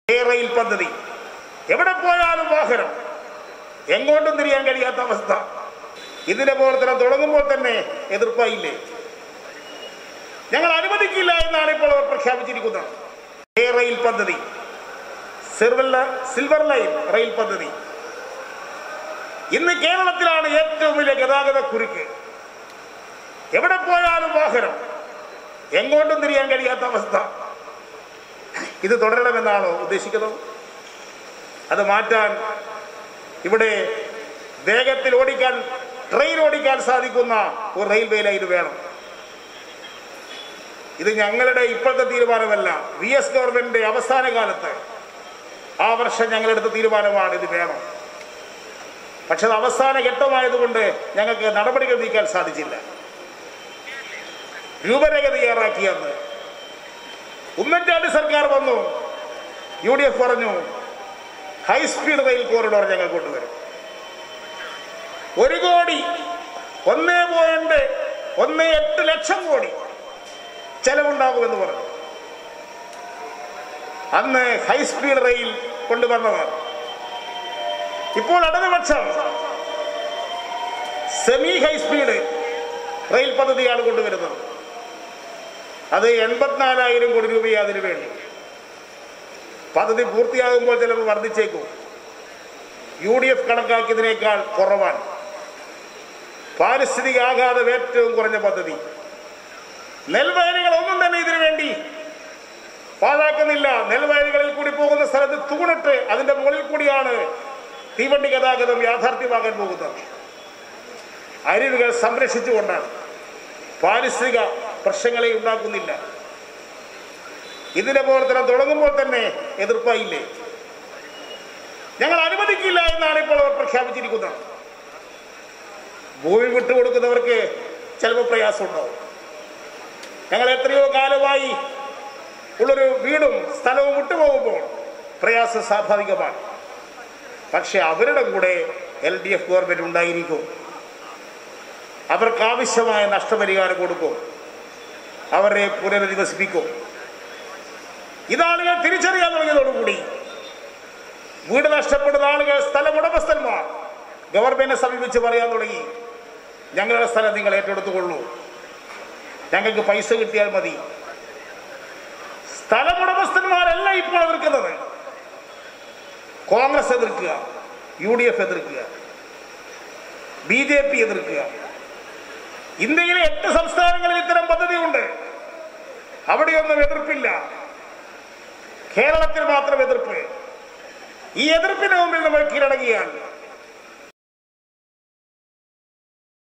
rail പദ്ധതി എവിടെ പോയാലും വാഹനം എങ്ങോട്ടും തിരിയാൻ കഴിയാത്ത അവസ്ഥ ഇതിന്റെ പ്രവർത്തനം തുടങ്ങുമ്പോൾ തന്നെ എതിർപ്പായില്ലേ ഞങ്ങൾ അനുവദിക്കില്ല എന്നാണ് ഇപ്പോൾ അവർ പ്രഖ്യാപിച്ചിരിക്കുന്നത് എ റെയിൽ പദ്ധതി സിൽവർ ലൈ- സിൽവർ ലൈൻ റെയിൽ പദ്ധതി ഇന്ന് കേരളത്തിലാണ് ഏറ്റവും വലിയ ഗതാഗത കുരുക്ക് എവിടെ പോയാലും വാഹനം എങ്ങോട്ടും തിരിയാൻ കഴിയാത്ത അവസ്ഥ ഇത് തുടരണമെന്നാണോ ഉദ്ദേശിക്കുന്നത് അത് മാറ്റാൻ ഇവിടെ വേഗത്തിൽ ഓടിക്കാൻ ട്രെയിൻ ഓടിക്കാൻ സാധിക്കുന്ന ഒരു റെയിൽവേ ലൈൻ വേണം ഇത് ഞങ്ങളുടെ ഇപ്പോഴത്തെ തീരുമാനമല്ല വി എസ് ഗവൺമെന്റിന്റെ അവസാന കാലത്ത് ആ വർഷം ഞങ്ങളെടുത്ത തീരുമാനമാണ് ഇത് വേണം പക്ഷെ അത് അവസാന ഘട്ടമായതുകൊണ്ട് ഞങ്ങൾക്ക് നടപടികൾ നീക്കാൻ സാധിച്ചില്ല രൂപരേഖ തയ്യാറാക്കിയെന്ന് ഉമ്മൻചാണ്ടി സർക്കാർ വന്നു യു ഡി എഫ് പറഞ്ഞു ഹൈസ്പീഡ് റെയിൽ കോറിഡോർ ഞങ്ങൾ കൊണ്ടുവരും ഒരു കോടി ഒന്നേ പോയിന്റ് ഒന്ന് എട്ട് ലക്ഷം കോടി ചെലവുണ്ടാകുമെന്ന് പറഞ്ഞു അന്ന് ഹൈസ്പീഡ് റെയിൽ കൊണ്ടുവന്നവർ ഇപ്പോൾ ഇടതുപക്ഷം സെമി ഹൈസ്പീഡ് റെയിൽ പദ്ധതിയാണ് കൊണ്ടുവരുന്നത് അത് എൺപത്തിനാലായിരം കോടി രൂപയെ അതിനു വേണ്ടി പദ്ധതി പൂർത്തിയാകുമ്പോൾ ചിലപ്പോൾ വർദ്ധിച്ചേക്കും യു ഡി എഫ് കണക്കാക്കിയതിനേക്കാൾ കുറവാണ് പാരിസ്ഥിതിക ആഘാതം ഏറ്റവും കുറഞ്ഞ പദ്ധതി നെൽവയലുകൾ ഒന്നും തന്നെ ഇതിനു വേണ്ടി പാഴാക്കുന്നില്ല നെൽവയലുകളിൽ കൂടി പോകുന്ന സ്ഥലത്ത് തൂണിട്ട് അതിന്റെ മുകളിൽ കൂടിയാണ് തീവണ്ടി ഗതാഗതം യാഥാർത്ഥ്യമാകാൻ പോകുന്നത് അരുവികൾ സംരക്ഷിച്ചുകൊണ്ടാണ് പാരിസ്ഥിതിക പ്രശ്നങ്ങളെ ഉണ്ടാക്കുന്നില്ല ഇതിന്റെ പ്രവർത്തനം തുടങ്ങുമ്പോൾ തന്നെ എതിർപ്പായില്ലേ ഞങ്ങൾ അനുവദിക്കില്ല എന്നാണ് ഇപ്പോൾ അവർ പ്രഖ്യാപിച്ചിരിക്കുന്നത് ഭൂമി വിട്ടുകൊടുക്കുന്നവർക്ക് ചിലപ്പോൾ പ്രയാസമുണ്ടാവും ഞങ്ങൾ എത്രയോ കാലമായി ഉള്ളൊരു വീടും സ്ഥലവും വിട്ടുപോകുമ്പോൾ പ്രയാസം സ്വാഭാവികമാണ് പക്ഷെ അവരുടെ കൂടെ എൽ ഡി എഫ് ഗവൺമെന്റ് ഉണ്ടായിരിക്കും അവർക്ക് ആവശ്യമായ നഷ്ടപരിഹാരം കൊടുക്കും അവരെ പുനരധിവസിപ്പിക്കും ഇതാളുകൾ തിരിച്ചറിയാൻ തുടങ്ങിയതോടുകൂടി വീട് നഷ്ടപ്പെടുന്ന ആളുകൾ സ്ഥലം ഉടമസ്ഥന്മാർ ഗവൺമെന്റിനെ സമീപിച്ച് പറയാൻ തുടങ്ങി ഞങ്ങളുടെ സ്ഥലം നിങ്ങൾ ഏറ്റെടുത്തുകൊള്ളൂ ഞങ്ങൾക്ക് പൈസ കിട്ടിയാൽ മതി സ്ഥലമുടമസ്ഥന്മാരല്ല ഇപ്പോൾ എതിർക്കുന്നത് കോൺഗ്രസ് എതിർക്കുക യു ഡി എഫ് എതിർക്കുക ബി ജെ പി എതിർക്കുക ഇന്ത്യയിലെ എട്ട് സംസ്ഥാനങ്ങളിൽ ഇത്തരം പദ്ധതിയുണ്ട് അവിടെയൊന്നും എതിർപ്പില്ല കേരളത്തിൽ മാത്രം എതിർപ്പ് ഈ എതിർപ്പിന് മുമ്പിൽ നമ്മൾ കീഴടങ്ങിയാൽ